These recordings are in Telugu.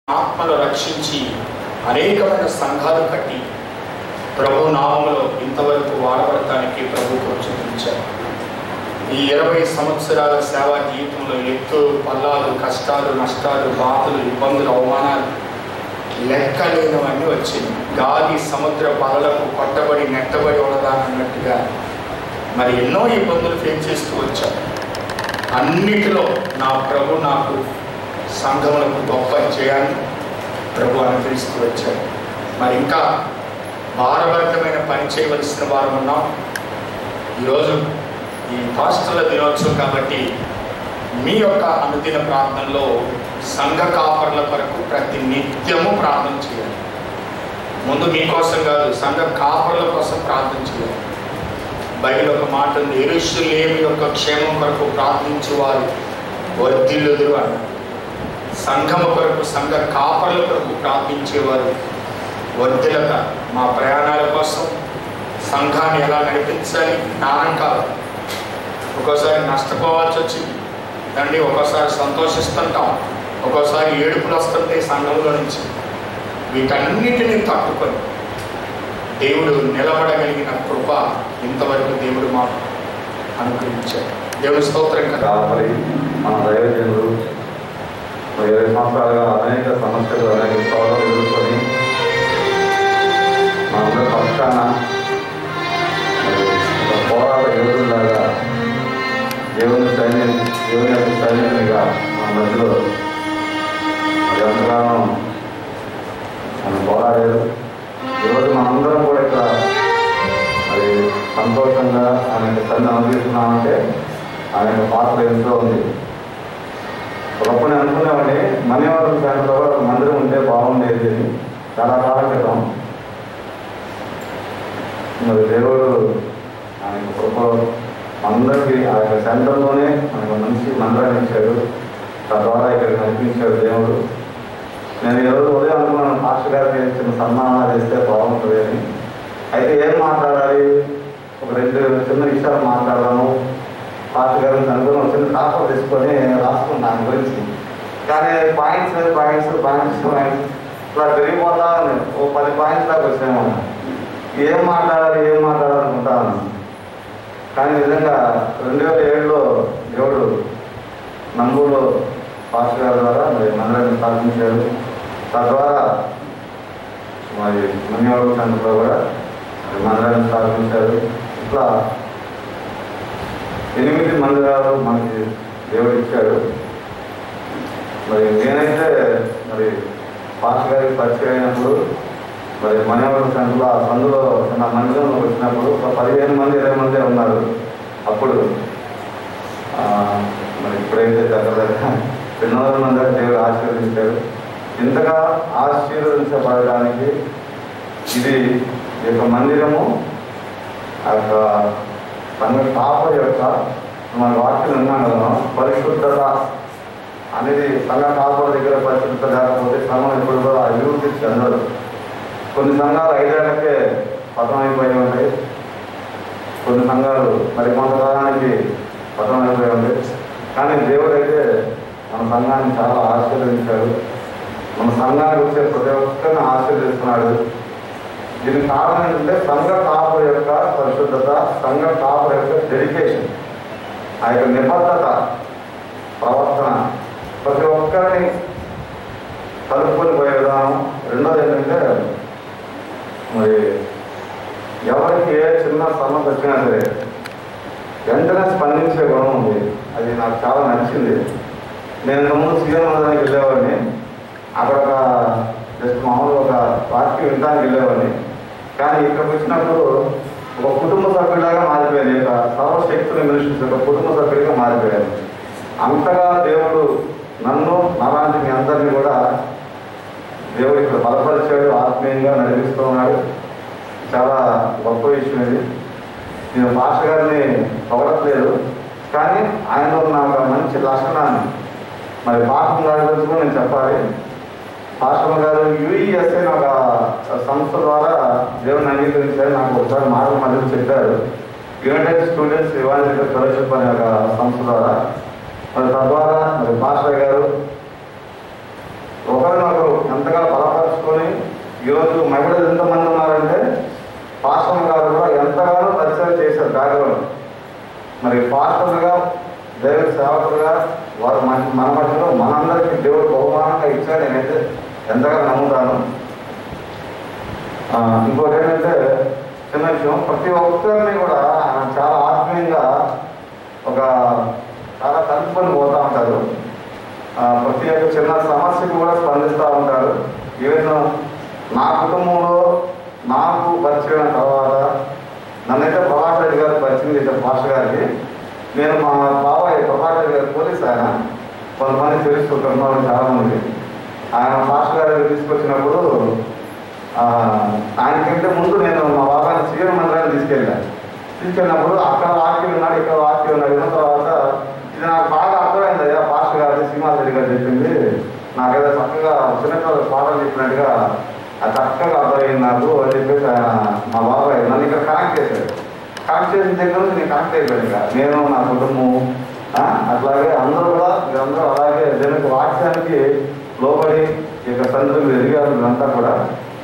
ఆత్మలు రక్షించి అనేకమైన సంఘాలు కట్టి ప్రభు నామములో ఇంతవరకు వాడబడటానికి ప్రభు చూపించారు ఈ ఇరవై సంవత్సరాల సేవా జీవితంలో ఎత్తు పల్లాలు కష్టాలు నష్టాలు బాధలు ఇబ్బందులు అవమానాలు లెక్కలేనివన్నీ వచ్చింది గాలి సముద్ర పలలకు కొట్టబడి నెట్టబడి ఉన్నదానన్నట్టుగా మరి ఎన్నో ఇబ్బందులు ఫేస్ చేస్తూ వచ్చారు అన్నిటిలో నా ప్రభు నాకు సంఘములకు గొప్ప చేయాలని ప్రభు అనుగ్రహిస్తూ వచ్చారు మరి ఇంకా భారభరితమైన పని చేయవలసిన వారు ఉన్నాం ఈరోజు ఈ పాస్టర్ల దినోత్సవం కాబట్టి మీ యొక్క అనుదిన ప్రార్థనలో సంఘ కాపర్ల కొరకు ప్రతి నిత్యము ప్రార్థన చేయాలి ముందు మీకోసం కాదు సంఘ కాపర్ల కోసం ప్రార్థన చేయాలి బైబిల్ ఒక మాట ఉంది ఎరుషులేమి యొక్క క్షేమం కొరకు ప్రార్థించువారు వర్ధిల్లుదురు అన్నారు సంఘము కొరకు సంఘ కాపర్ల కొరకు ప్రార్థించేవారు వర్ధిలత మా ప్రయాణాల కోసం సంఘాన్ని ఎలా నడిపించాలి జ్ఞానం కావాలి ఒక్కోసారి నష్టపోవాల్సి వచ్చింది తండ్రి ఒక్కోసారి సంతోషిస్తుంటాం ఒక్కోసారి ఏడుపులు వస్తుంటాయి సంఘంలో నుంచి వీటన్నిటిని తట్టుకొని దేవుడు నిలబడగలిగిన కృప ఇంతవరకు దేవుడు మాకు అనుగ్రహించాడు దేవుడు స్తోత్రం కదా మరి మన దైవజనులు మరి ఇరవై సంవత్సరాలుగా అనేక సమస్యలు అనేక సవాళ్ళు ఎదుర్కొని మనందరి పక్షాన మరి ఒక పోరాట యోధులాగా దేవుని సైన్యం దేవుని యొక్క సైన్యంగా మన మధ్యలో మరి ఎంతగానో మనం పోరాడారు ఈరోజు మనందరం కూడా ఇక్కడ మరి సంతోషంగా ఆయన యొక్క సన్ని అనుభవిస్తున్నామంటే ఆయన యొక్క పాత్ర ఎంతో ఉంది ఒకప్పుడు నేను అనుకునేవాడిని మణివారం సెంటర్లో ఒక మందిరం ఉంటే బాగుండేది అని చాలా కాలం క్రితం మరి దేవుడు ఆయన కృప అందరికీ ఆ యొక్క సెంటర్లోనే మనకు మంచి మందిరాన్ని ఇచ్చాడు తద్వారా ఇక్కడ కనిపించాడు దేవుడు నేను ఈరోజు ఉదయం అనుకున్నాను పాస్టర్ గారికి చిన్న సన్మానాలు చేస్తే బాగుంటుంది అని అయితే ఏం మాట్లాడాలి ఒక రెండు చిన్న విషయాలు మాట్లాడదాము పాస్టర్ గారిని అనుకుని ఒక చిన్న కాపర్ తీసుకొని రాసుకున్నాను దాని గురించి కానీ పాయింట్స్ పాయింట్స్ పాయింట్స్ పాయింట్స్ ఇట్లా పెరిగిపోతా ఉంది ఓ పది పాయింట్స్ దాకా వచ్చాము ఏం మాట్లాడాలి ఏం మాట్లాడాలి అనుకుంటాను కానీ నిజంగా రెండు వేల ఏడులో దేవుడు నంబూరు పాస్టర్ గారి ద్వారా మరి మందిరాన్ని స్థాపించారు తద్వారా మరి మన్యవాడ సెంటర్లో కూడా మరి మందిరాన్ని స్థాపించారు ఇట్లా ఎనిమిది మందిరాలు మనకి దేవుడు ఇచ్చాడు మరి నేనైతే మరి పాస్టర్ గారికి పరిచయం అయినప్పుడు మరి మన్యవాడ సెంటర్లో ఆ సందులో చిన్న మందిరంలో వచ్చినప్పుడు ఒక పదిహేను మంది ఇరవై మంది ఉన్నారు అప్పుడు ఆ, మరి ఇప్పుడైతే దగ్గర దగ్గర రెండు వందల మంది దాకా దేవుడు ఆశీర్వదించాడు ఇంతగా ఆశీర్వదించబడడానికి ఇది ఈ యొక్క మందిరము ఆ యొక్క సంఘ కాపరి యొక్క మన వాక్యం విన్నాం కదా పరిశుద్ధత అనేది సంఘ కాపరి దగ్గర పరిశుద్ధత లేకపోతే సంఘం ఎప్పుడు కూడా అభివృద్ధి చెందదు కొన్ని సంఘాలు ఐదేళ్లకే పతనమైపోయి ఉంటాయి కొన్ని సంఘాలు మరి కొంతకాలానికి పతనమైపోయి ఉంటాయి కానీ దేవుడు అయితే మన సంఘాన్ని చాలా ఆశీర్వదించాడు మన సంఘానికి వచ్చే ప్రతి ఒక్కరిని ఆశీర్వదిస్తున్నాడు దీనికి కారణం ఏంటంటే సంఘ కాపుల యొక్క పరిశుద్ధత సంఘ కాపుల యొక్క డెడికేషన్ ఆ యొక్క నిబద్ధత ప్రవర్తన ప్రతి ఒక్కరిని కలుపుకొని పోయే విధానం రెండోది ఏంటంటే మరి ఎవరికి ఏ చిన్న సమస్య వచ్చినా సరే వెంటనే స్పందించే గుణం ఉంది అది నాకు చాలా నచ్చింది నేను ఇంతకుముందు సీఎం ఉండడానికి వెళ్ళేవాడిని అక్కడ ఒక జస్ట్ మామూలుగా ఒక పార్టీ వినడానికి వెళ్ళేవాడిని కానీ ఇక్కడికి వచ్చినప్పుడు ఒక కుటుంబ సభ్యులాగా మారిపోయాను ఇక సర్వశక్తుని మినిస్ట్రీస్ ఒక కుటుంబ సభ్యుడిగా మారిపోయాను అంతగా దేవుడు నన్ను నాలాంటి మీ అందరినీ కూడా దేవుడు ఇక్కడ బలపరిచాడు ఆత్మీయంగా నడిపిస్తూ ఉన్నాడు చాలా గొప్ప విషయం ఇది నేను భాష గారిని పొగడట్లేదు కానీ ఆయనలో ఉన్న ఒక మంచి లక్షణాన్ని మరి పాఠం గారి గురించి కూడా నేను చెప్పాలి పాస్టర్ గారు యుఈఎస్ అని ఒక సంస్థ ద్వారా దేవుని అంగీకరించారు నాకు ఒకసారి మార్గం మధ్య చెప్పారు యునైటెడ్ స్టూడెంట్స్ ఇవాళ ఫెలోషిప్ అనే ఒక సంస్థ ద్వారా మరి తద్వారా మరి పాస్టర్ గారు ఒకరినొకరు ఈరోజు మహిళలు ఎంతమంది ఉన్నారంటే పాస్టర్ గారు కూడా ఎంతగానో పరిచయం చేశారు బ్యాక్గ్రౌండ్ మరి పాస్టర్లుగా దేవుడి సేవకులుగా వారు మన మన మధ్యలో మనందరికీ దేవుడు బహుమానంగా ఇచ్చాడు నేనైతే ఎంతగా నమ్ముతాను ఆ, ఇంకోటి ఏంటంటే చిన్న విషయం ప్రతి ఒక్కరిని కూడా ఆయన చాలా ఆత్మీయంగా ఒక చాలా కలుపుకొని పోతూ ఉంటారు ఆ, ప్రతి ఒక్క చిన్న సమస్యకు కూడా స్పందిస్తూ ఉంటారు ఈవెన్ నా కుటుంబంలో నాకు పరిచయం తర్వాత నన్నైతే ప్రభాకర్ రెడ్డి గారు పరిచయం చేశారు పాస్టర్ గారికి నేను మా బాబాయ్ ప్రభాకర్ రెడ్డి గారు పోలీస్ ఆయన కొంతమంది తెలుసుకుంటారు ఉన్నారు చాలా మంది ఆయన పాస్టర్ గారి దగ్గరికి తీసుకొచ్చినప్పుడు ఆ, ఆయనకంటే ముందు నేను మా బాబాని సీఎం మందిరాన్ని తీసుకెళ్ళాను తీసుకెళ్ళినప్పుడు అక్కడ వాక్యం ఉన్నాడు ఇక్కడ వాక్యం ఉన్నాడు విన్న తర్వాత ఇది నాకు బాగా అర్థమైంది అయ్యా పాస్టర్ గారు శ్రీనివాస్ రెడ్డి గారు చెప్పింది నాకేదో చక్కగా చిన్నపిల్లలు పాఠం చెప్పినట్టుగా అది చక్కగా అర్థమైంది నాకు అని చెప్పేసి ఆయన మా బాబాయ్ నన్ను ఇక్కడ కనెక్ట్ చేశాడు కనెక్ట్ చేసిన దగ్గర నుంచి నేను కనెక్ట్ అయిపోయాను ఇక నేను నా కుటుంబం ఆ, అట్లాగే అందరూ కూడా మీరందరూ అలాగే దేవునికి వాక్యానికి లోబడి ఈ యొక్క తండ్రి మీరు ఎదిగారు మీరంతా కూడా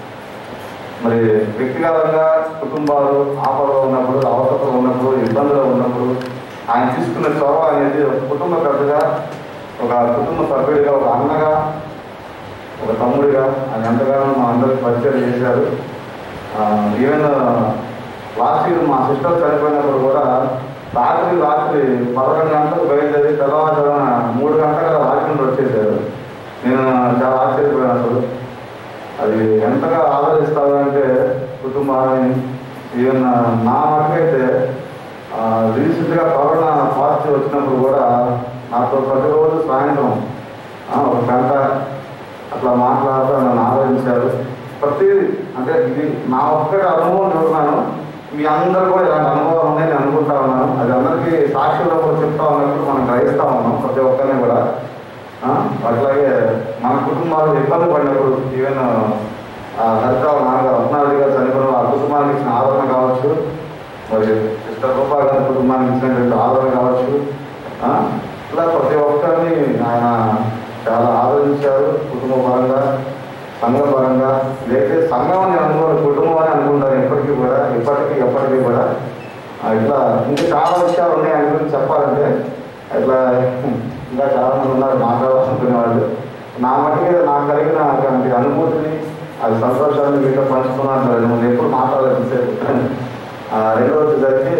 మరి వ్యక్తిగతంగా కుటుంబాలు ఆపదలో ఉన్నప్పుడు అవసరంలో ఉన్నప్పుడు ఇబ్బందులు ఉన్నప్పుడు ఆయన తీసుకున్న చొరవ అనేది ఒక కుటుంబ పెద్దగా ఒక కుటుంబ సభ్యుడిగా ఒక అన్నగా ఒక తమ్ముడిగా ఆయన ఎంతగానో మా అందరికి పరిచయం చేశారు ఈవెన్ లాస్ట్ ఇయర్ మా సిస్టర్ చనిపోయినప్పుడు కూడా రాత్రి రాత్రి పదకొండు గంటలకు బయలుదేరి తెల్లవారుజామున మూడు గంటల రాజమండ్రి వచ్చేసారు నేను చాలా ఆశ్చర్యపోయాను అసలు అది ఎంతగా ఆదరిస్తారు అంటే కుటుంబాన్ని ఈవెన్ నా మటుకైతే రీసెంట్గా కరోనా పాజిటివ్ వచ్చినప్పుడు కూడా నాతో ప్రతిరోజు సాయంత్రం ఆ, ఒక గంట అట్లా మాట్లాడుతూ నన్ను ఆదరించారు ప్రతిదీ అంటే ఇది నా ఒక్కటి అనుభవం చూస్తున్నాను మీ అందరూ కూడా ఇలాంటి అనుభవాలు ఉన్నాయని నేను అనుకుంటా ఉన్నాను అది అందరికీ సాక్షుల్లో కూడా చెప్తా ఉన్నప్పుడు మనం గ్రహిస్తూ ఉన్నాం ప్రతి ఒక్కరిని కూడా ఆ, అట్లాగే మన కుటుంబాలు ఇబ్బంది పడినప్పుడు ఈవెన్ హరితాల నాన్నగారు రత్నారెడ్డి గారు చనిపోయిన ఆ కుటుంబానికి ఇచ్చిన ఆదరణ కావచ్చు మరి సిస్టర్ రూపా గారి కుటుంబానికి ఇచ్చినటువంటి ఆదరణ కావచ్చు ఆ, ఇలా ప్రతి ఒక్కరిని ఆయన చాలా ఆదరించారు కుటుంబ పరంగా సంఘ పరంగా లేకపోతే సంఘం అని అనుకోరు కుటుంబం అని అనుకుంటారు ఎప్పటికీ కూడా ఇప్పటికీ ఎప్పటికీ కూడా ఆ, ఇట్లా ఇంకా చాలా విషయాలు ఉన్నాయి ఆయన గురించి చెప్పాలంటే ఇట్లా ఇంకా చాలా మంది ఉన్నారు మాట్లాడాలనుకునే వాళ్ళు నా మట్టుకి నాకు కలిగిన అటువంటి అనుభూతిని అది సంతోషాన్ని మీతో పంచుకున్నాను నేను ఎప్పుడు మాట్లాడలేదు సేపు రెండో వచ్చేసరికి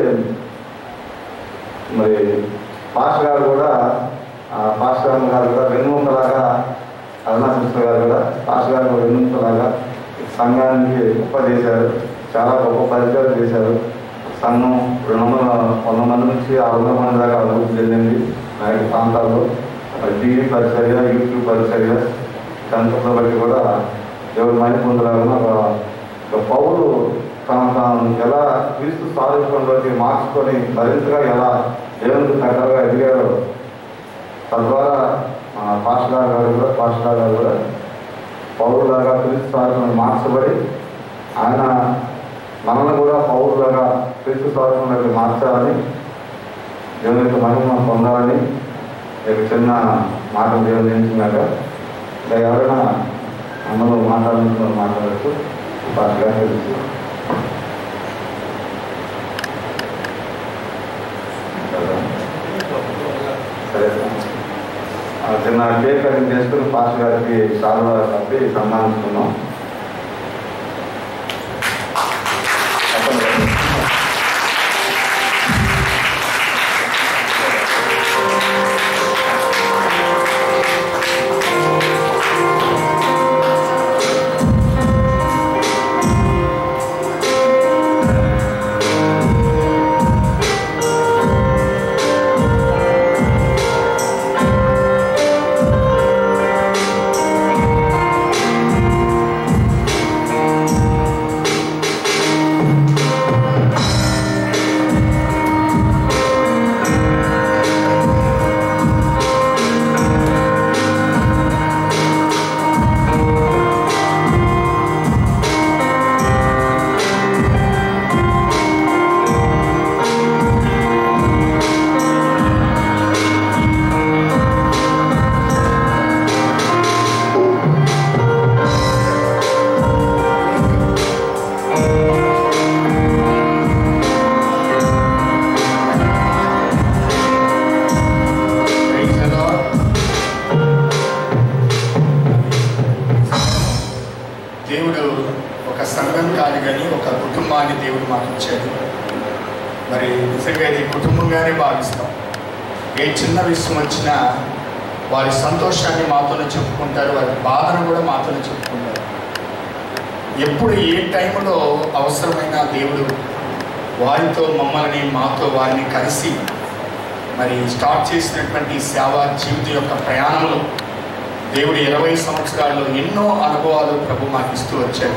మరి పాస్టర్ గారు కూడా ఆ, పాస్టర్ అమ్మ గారు కూడా వెన్నుముకలాగా అరుణా సిస్టర్ గారు కూడా పాస్టర్ గారు కూడా వెన్నుముకలాగా సంఘానికి గొప్ప చేశారు చాలా గొప్ప పరిచయాలు చేశారు సంఘం రెండు వందల వంద మంది నుంచి ఆరు వందల మంది దాకా అభివృద్ధి చెందింది ఆ యొక్క ప్రాంతాల్లో మరి టీవీ పరిచర్య యూట్యూబ్ పరిచర్య సంతలో బట్టి కూడా దేవుడు మహిళ పొందలాగా ఒక ఒక పౌరు తన తాను ఎలా క్రీస్తు సాధించడంలోకి మార్చుకొని మరింతగా ఎలా దేవునికి దగ్గరగా ఎదిగారో తద్వారా మన పాస్టర్ గారు కూడా పాస్టర్ గారు కూడా పౌరులాగా క్రీస్తు సాధన మార్చబడి ఆయన మనల్ని కూడా పౌరులాగా క్రీస్తు సాధనలోకి మార్చాలని దేవుని యొక్క మహిమ పొందాలని ఈ యొక్క చిన్న మాట దేవుని నిలిచినాక ఇంకా ఎవరైనా అందులో మాట్లాడుతున్న మాట్లాడచ్చు పాస్టర్ గారు తెలుసు సరే ఆ చిన్న కేక్ కటింగ్ చేసుకుని పాస్టర్ గారికి చాలా కప్పి సన్మానిస్తున్నాం చెప్పండి. Thank మాకు ఇచ్చాడు మరి నిజంగా ఇది కుటుంబంగానే భావిస్తాం ఏ చిన్న విషయం వచ్చినా వారి సంతోషాన్ని మాతోనే చెప్పుకుంటారు వారి బాధను కూడా మాతోనే చెప్పుకుంటారు ఎప్పుడు ఏ టైంలో అవసరమైన దేవుడు వారితో మమ్మల్ని మాతో వారిని కలిసి మరి స్టార్ట్ చేసినటువంటి సేవా జీవితం యొక్క ప్రయాణంలో దేవుడు ఇరవై సంవత్సరాల్లో ఎన్నో అనుభవాలు ప్రభు మాకు ఇస్తూ వచ్చాడు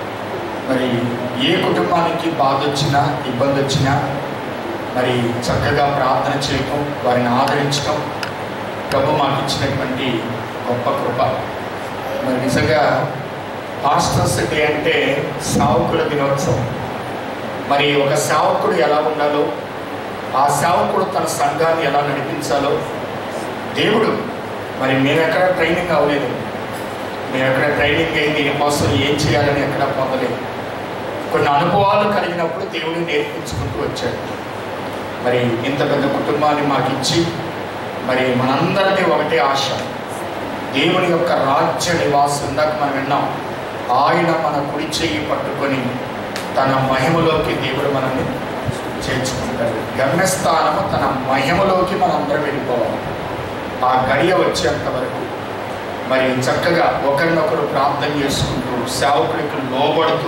మరి ఏ కుటుంబానికి బాధ వచ్చినా ఇబ్బంది వచ్చినా మరి చక్కగా ప్రార్థన చేయటం వారిని ఆదరించటం ప్రభు మాకు ఇచ్చినటువంటి గొప్ప కృప మరి నిజంగా పాస్టర్స్ డే అంటే సావుకుల దినోత్సవం మరి ఒక సేవకుడు ఎలా ఉండాలో ఆ సేవకుడు తన సంఘాన్ని ఎలా నడిపించాలో దేవుడు మరి మేము ఎక్కడ ట్రైనింగ్ అవ్వలేదు మేము ఎక్కడ ట్రైనింగ్ అయ్యి దీనికోసం ఏం చేయాలని ఎక్కడ పొందలేదు కొన్ని అనుభవాలు కలిగినప్పుడు దేవుడు నేర్పించుకుంటూ వచ్చాడు మరి ఇంత పెద్ద కుటుంబాన్ని మాకు ఇచ్చి మరి మనందరిది ఒకటే ఆశ దేవుని యొక్క రాజ్య నివాసం ఇందాక మనం విన్నాం ఆయన మన కుడి చెయ్యి పట్టుకొని తన మహిమలోకి దేవుడు మనల్ని చేర్చుకుంటాడు గమ్యస్థానము తన మహిమలోకి మనందరం వెళ్ళిపోవాలి ఆ గడియ వచ్చేంత వరకు మరి చక్కగా ఒకరినొకరు ప్రార్థన చేసుకుంటూ సేవకుడికి లోబడుతూ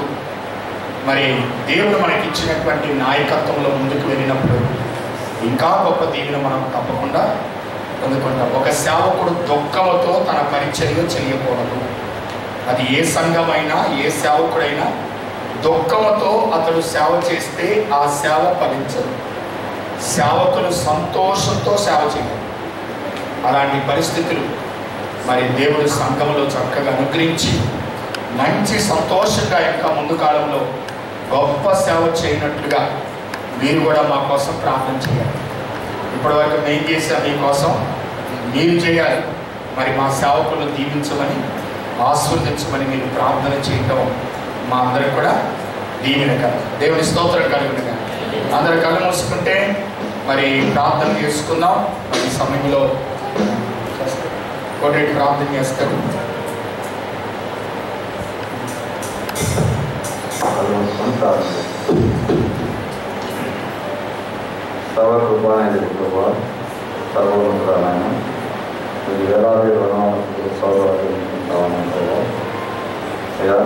మరి దేవుడు మనకి ఇచ్చినటువంటి నాయకత్వంలో ముందుకు వెళ్ళినప్పుడు ఇంకా గొప్ప దీవెన మనం తప్పకుండా పొందుకుంటాం ఒక సేవకుడు దుఃఖముతో తన పరిచర్య చేయకూడదు అది ఏ సంఘమైనా ఏ సేవకుడైనా దుఃఖముతో అతడు సేవ చేస్తే ఆ సేవ ఫలించదు సేవకులు సంతోషంతో సేవ చేయాలి అలాంటి పరిస్థితులు మరి దేవుడు సంఘంలో చక్కగా అనుగ్రహించి మంచి సంతోషంగా ఇంకా ముందు కాలంలో గొప్ప సేవ చేయనట్లుగా మీరు కూడా మా కోసం ప్రార్థన చేయాలి ఇప్పటివరకు మేము చేసాం మీకోసం మీరు చేయాలి మరి మా సేవకులను దీవించమని ఆస్వాదించమని మీరు ప్రార్థన చేయటం మా అందరికి కూడా దీవెన కదా దేవుని స్తోత్రం కలుగునుగా అందరు కళ్ళు మూసుకుంటే మరి ప్రార్థన చేసుకుందాం మరి ఈ సమయంలో కోటేటి ప్రార్థన చేస్తారు సర్వకృపాన్ని ప్రభా సర్వోన్నతురాలైన మీరు వేలాది రుణాలకు సౌరాలను ప్రభా అయ్యా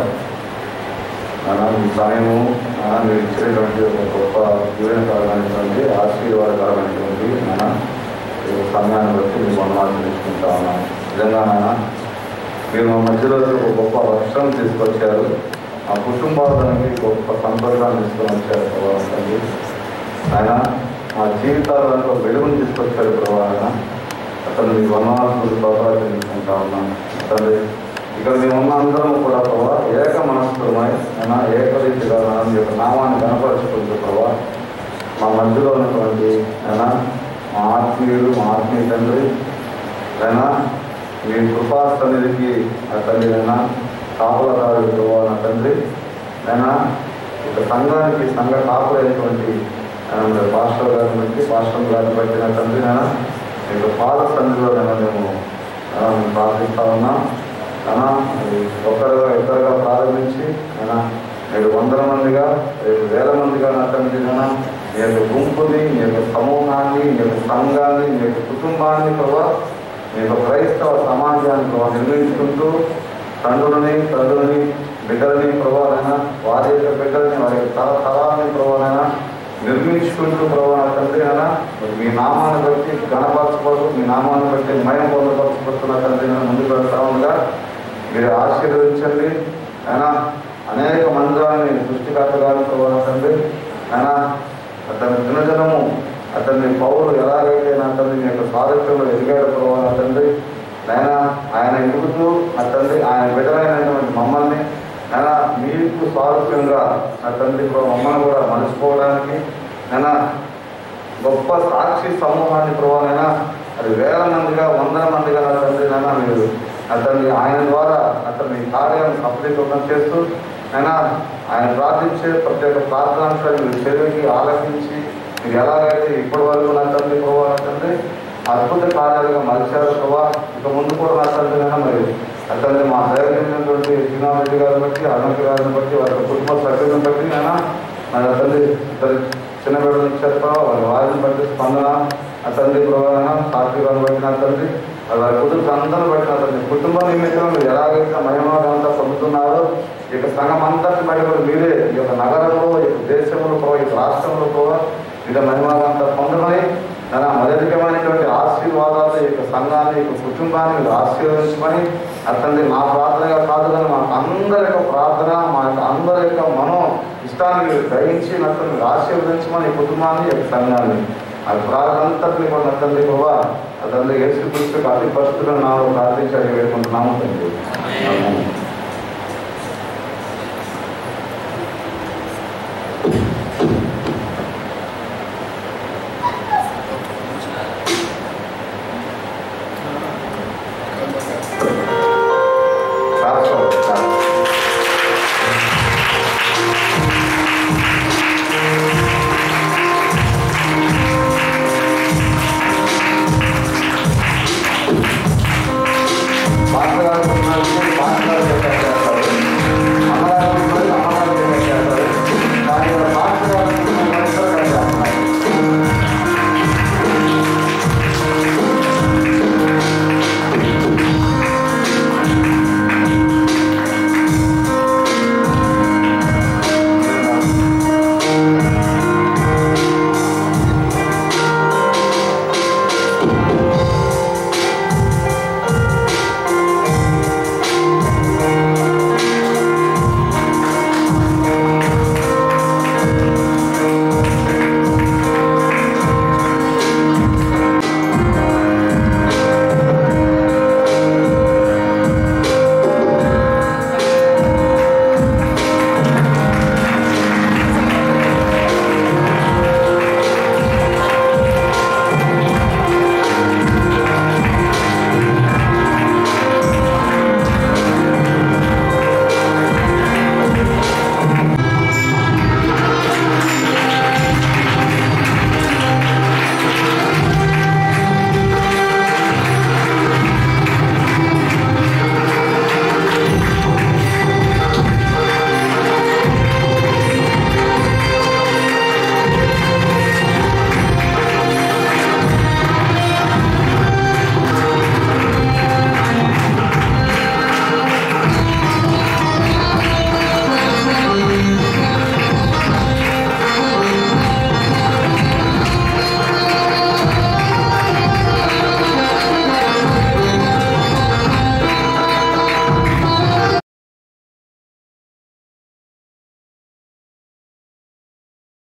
నాన్న మీ సమయము నాన్న మీరు ఇచ్చినటువంటి ఒక గొప్ప జీవనకరమైనటువంటి ఆశీర్వాదకరమైనటువంటి నాన్న ఈ సమయాన్ని బట్టి మీ వందనాలు తీసుకుంటా ఉన్నాను నిజంగా నాన్న మీరు మా మధ్యలో ఒక గొప్ప వర్షం తీసుకొచ్చారు ఆ కుటుంబాలకి గొప్ప సంతోషాన్ని తీసుకొని వచ్చారు ప్రభావం తండ్రి ఆయన మా జీవితాలను ఒక వెలుగును తీసుకొచ్చారు ప్రభావ ఆయన అతను మీ వందనాలు ప్రభావం తెలుసుకుంటా ఉన్నాను తండ్రి ఇక్కడ మేము ఉన్న అందరం కూడా ప్రభావ ఏక మనస్కులమై ఆయన ఏకరీతిగా నాన్న మీ యొక్క నామాన్ని కనపరుచుకుంటూ ప్రభావ మా మధ్యలో ఉన్నటువంటి ఆయన మా ఆత్మీయులు మా ఆత్మీయ తండ్రి ఆయన మీ కృపా సన్నిధికి ఆ తండ్రి అయినా కాపులదారుడు ప్రభావ నా తండ్రి అయినా ఇక సంఘానికి సంఘ కాపులైనటువంటి ఆయన పాస్టర్ గారిని బట్టి పాస్టర్ గారిని బట్టి నా తండ్రి నాన్న మీకు పాద సన్నిధిలో నేను మేము ఆ, మేము ప్రార్థిస్తా ఉన్నాం అయినా మరి ఒకరుగా ఇద్దరుగా ప్రారంభించి అయినా నేడు వందల మందిగా రేపు వేల మందిగా నా తండ్రి నాన్న మీ యొక్క గుంపుని మీ యొక్క సమూహాన్ని మీ యొక్క సంఘాన్ని మీ యొక్క కుటుంబాన్ని ప్రభావ మీ యొక్క క్రైస్తవ సమాజాన్ని ప్రభావ నిర్మించుకుంటూ తండ్రులని తల్లులని బిడ్డలని ప్రభావైనా వారి యొక్క బిడ్డలని వారి యొక్క తర తరాలని ప్రభావైనా నిర్మించుకుంటూ ప్రభావ తండ్రి అయినా మరి మీ నామాన్ని బట్టి గణపరచబడుతూ మీ నామాన్ని బట్టి మయం పొందపరచబడుతున్న తండ్రి అయినా ముందుకు వెళ్తా ఉండగా మీరు ఆశీర్వదించండి అయినా అనేక మందిరాన్ని సృష్టికర్తగాను ప్రభావ తండ్రి అయినా అతని దినజనము అతన్ని పౌరులు ఎలాగైతే నా తండ్రి మీ యొక్క సారథ్యంలో ఎదిగాడు ప్రభావ తండ్రి ఆయన ఆయన ఎదుగుతూ నా తండ్రి ఆయన బిడ్డలైనటువంటి మమ్మల్ని ఆయన మీకు సారథ్యంగా నా తండ్రి ప్రభు మమ్మల్ని కూడా మలుచుకోవడానికి నేను గొప్ప సాక్షి సమూహాన్ని ప్రభావైనా అది వేల మందిగా వందల మందిగా నా తండ్రి నాన్న మీరు అతన్ని ఆయన ద్వారా అతన్ని కార్యాలను సఫలీకృతం చేస్తూ అయినా ఆయన ప్రార్థించే ప్రతి ఒక్క ప్రార్థనాంశాన్ని మీరు చెవికి ఆలకించి మీరు ఎలాగైతే ఇప్పటి వరకు నా తండ్రి ప్రభావ నా తండ్రి అద్భుత కార్యాలుగా మలిచారు ప్రభా ఇక ముందు కూడా నా తండ్రి నాన్న మరి అతన్ని మా దైవమైనటువంటి శ్రీనాథరెడ్డి గారిని బట్టి అనంత గారిని బట్టి వారి యొక్క కుటుంబ సభ్యులను బట్టి నేను మన తండ్రి ఇద్దరు చిన్న బిడ్డలు ఇచ్చారు వాళ్ళ వారిని బట్టి స్పందన ఆ తండ్రి ప్రవాహన సాక్షిగాను బట్టి నా తండ్రి వాళ్ళ కుటుంబ అందరూ బట్టి నా తండ్రి కుటుంబ నిమిత్తం మీరు ఎలాగైతే మహిమగా పొందుతున్నారో ఈ యొక్క సంఘం అంతటి బట్టి కూడా మీరే ఈ యొక్క నగరంలో ఈ యొక్క దేశంలో కూడా ఈ యొక్క రాష్ట్రంలో కూడా ఇక మహిమగా పొందమని నా మదధికమైనటువంటి ఆశీర్వాదాలు ఈ యొక్క సంఘాన్ని ఈ యొక్క కుటుంబాన్ని మీరు ఆశీర్వదించమని అతన్ని మా ప్రార్థనగా కాదు కానీ మా అందరి యొక్క ప్రార్థన మా యొక్క అందరి యొక్క మనో ఇష్టాన్ని మీరు గ్రహించి నన్ను మీరు ఆశీర్వదించమని ఈ కుటుంబాన్ని ఈ యొక్క సంఘాన్ని ఆ ప్రార్థన అంతటిని కూడా తండ్రి ప్రభా అతన్ని యేసు క్రీస్తు అతి పరిస్థితులను నాలో ప్రార్థించాలి వేడుకుంటున్నాము తండ్రి ఆమేన్.